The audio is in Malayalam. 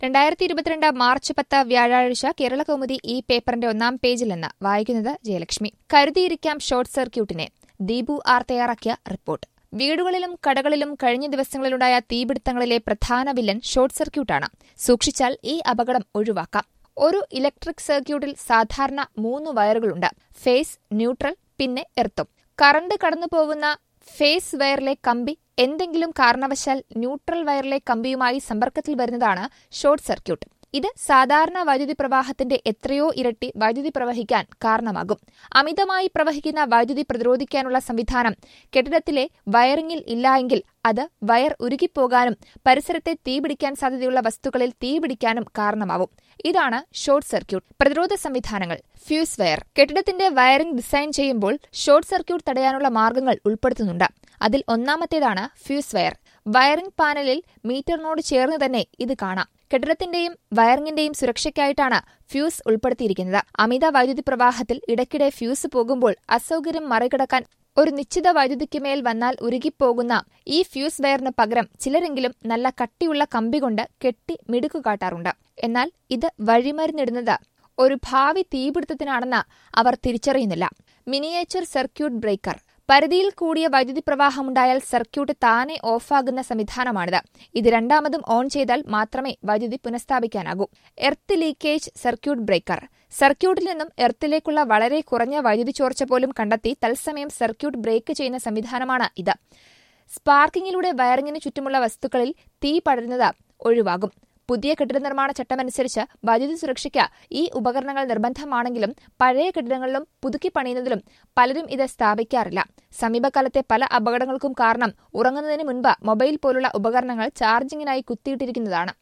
രണ്ടായിരത്തി ഇരുപത്തിരണ്ട് മാർച്ച് പത്ത് വ്യാഴാഴ്ച കേരള കൗമുദി ഈ പേപ്പറിന്റെ ഒന്നാം പേജിൽ നിന്ന് വായിക്കുന്നത് ജയലക്ഷ്മി കരുതിയിരിക്കാം ഷോർട്ട് സർക്യൂട്ടിനെ ദീപു ആർ തയ്യാറാക്കിയ റിപ്പോർട്ട് വീടുകളിലും കടകളിലും കഴിഞ്ഞ ദിവസങ്ങളിലുണ്ടായ തീപിടുത്തങ്ങളിലെ പ്രധാന വില്ലൻ ഷോർട്ട് സർക്യൂട്ടാണ് സൂക്ഷിച്ചാൽ ഈ അപകടം ഒഴിവാക്കാം ഒരു ഇലക്ട്രിക് സർക്യൂട്ടിൽ സാധാരണ മൂന്ന് വയറുകളുണ്ട് ഫേസ് ന്യൂട്രൽ പിന്നെ എർത്തും കറണ്ട് കടന്നുപോകുന്ന ഫേസ് വയറിലെ കമ്പി എന്തെങ്കിലും കാരണവശാൽ ന്യൂട്രൽ വയറിലെ കമ്പിയുമായി സമ്പർക്കത്തിൽ വരുന്നതാണ് ഷോർട്ട് സർക്യൂട്ട് ഇത് സാധാരണ വൈദ്യുതി പ്രവാഹത്തിന്റെ എത്രയോ ഇരട്ടി വൈദ്യുതി പ്രവഹിക്കാൻ കാരണമാകും അമിതമായി പ്രവഹിക്കുന്ന വൈദ്യുതി പ്രതിരോധിക്കാനുള്ള സംവിധാനം കെട്ടിടത്തിലെ വയറിംഗിൽ ഇല്ലായെങ്കിൽ അത് വയർ ഉരുകിപ്പോകാനും പരിസരത്തെ തീപിടിക്കാൻ സാധ്യതയുള്ള വസ്തുക്കളിൽ തീപിടിക്കാനും കാരണമാവും ഇതാണ് ഷോർട്ട് സർക്യൂട്ട് പ്രതിരോധ സംവിധാനങ്ങൾ ഫ്യൂസ് വയർ കെട്ടിടത്തിന്റെ വയറിംഗ് ഡിസൈൻ ചെയ്യുമ്പോൾ ഷോർട്ട് സർക്യൂട്ട് തടയാനുള്ള മാർഗങ്ങൾ ഉൾപ്പെടുത്തുന്നുണ്ട് അതിൽ ഒന്നാമത്തേതാണ് ഫ്യൂസ് വയർ വയറിംഗ് പാനലിൽ മീറ്ററിനോട് ചേർന്ന് തന്നെ ഇത് കാണാം കെട്ടിടത്തിന്റെയും വയറിംഗിന്റെയും സുരക്ഷയ്ക്കായിട്ടാണ് ഫ്യൂസ് ഉൾപ്പെടുത്തിയിരിക്കുന്നത് അമിത വൈദ്യുതി പ്രവാഹത്തിൽ ഇടയ്ക്കിടെ ഫ്യൂസ് പോകുമ്പോൾ അസൗകര്യം മറികടക്കാൻ ഒരു നിശ്ചിത വൈദ്യുതിക്ക് മേൽ വന്നാൽ ഉരുകിപ്പോകുന്ന ഈ ഫ്യൂസ് വയറിന് പകരം ചിലരെങ്കിലും നല്ല കട്ടിയുള്ള കമ്പി കൊണ്ട് കെട്ടി മിടുക്കുകാട്ടാറുണ്ട് എന്നാൽ ഇത് വഴിമരുന്നിടുന്നത് ഒരു ഭാവി തീപിടുത്തത്തിനാണെന്ന് അവർ തിരിച്ചറിയുന്നില്ല മിനിയേച്ചർ സർക്യൂട്ട് ബ്രേക്കർ പരിധിയിൽ കൂടിയ വൈദ്യുതി പ്രവാഹമുണ്ടായാൽ സർക്യൂട്ട് താനെ ഓഫാകുന്ന സംവിധാനമാണിത് ഇത് രണ്ടാമതും ഓൺ ചെയ്താൽ മാത്രമേ വൈദ്യുതി പുനഃസ്ഥാപിക്കാനാകൂ എർത്ത് ലീക്കേജ് സർക്യൂട്ട് ബ്രേക്കർ സർക്യൂട്ടിൽ നിന്നും എർത്തിലേക്കുള്ള വളരെ കുറഞ്ഞ വൈദ്യുതി ചോർച്ച പോലും കണ്ടെത്തി തത്സമയം സർക്യൂട്ട് ബ്രേക്ക് ചെയ്യുന്ന സംവിധാനമാണ് ഇത് സ്പാർക്കിങ്ങിലൂടെ വയറിങ്ങിന് ചുറ്റുമുള്ള വസ്തുക്കളിൽ തീ പടരുന്നത് ഒഴിവാകും പുതിയ കെട്ടിട നിർമ്മാണ ചട്ടമനുസരിച്ച് വൈദ്യുതി സുരക്ഷയ്ക്ക് ഈ ഉപകരണങ്ങൾ നിർബന്ധമാണെങ്കിലും പഴയ കെട്ടിടങ്ങളിലും പുതുക്കി പണിയുന്നതിലും പലരും ഇത് സ്ഥാപിക്കാറില്ല സമീപകാലത്തെ പല അപകടങ്ങൾക്കും കാരണം ഉറങ്ങുന്നതിന് മുൻപ് മൊബൈൽ പോലുള്ള ഉപകരണങ്ങൾ ചാർജിങ്ങിനായി കുത്തിയിട്ടിരിക്കുന്നതാണ്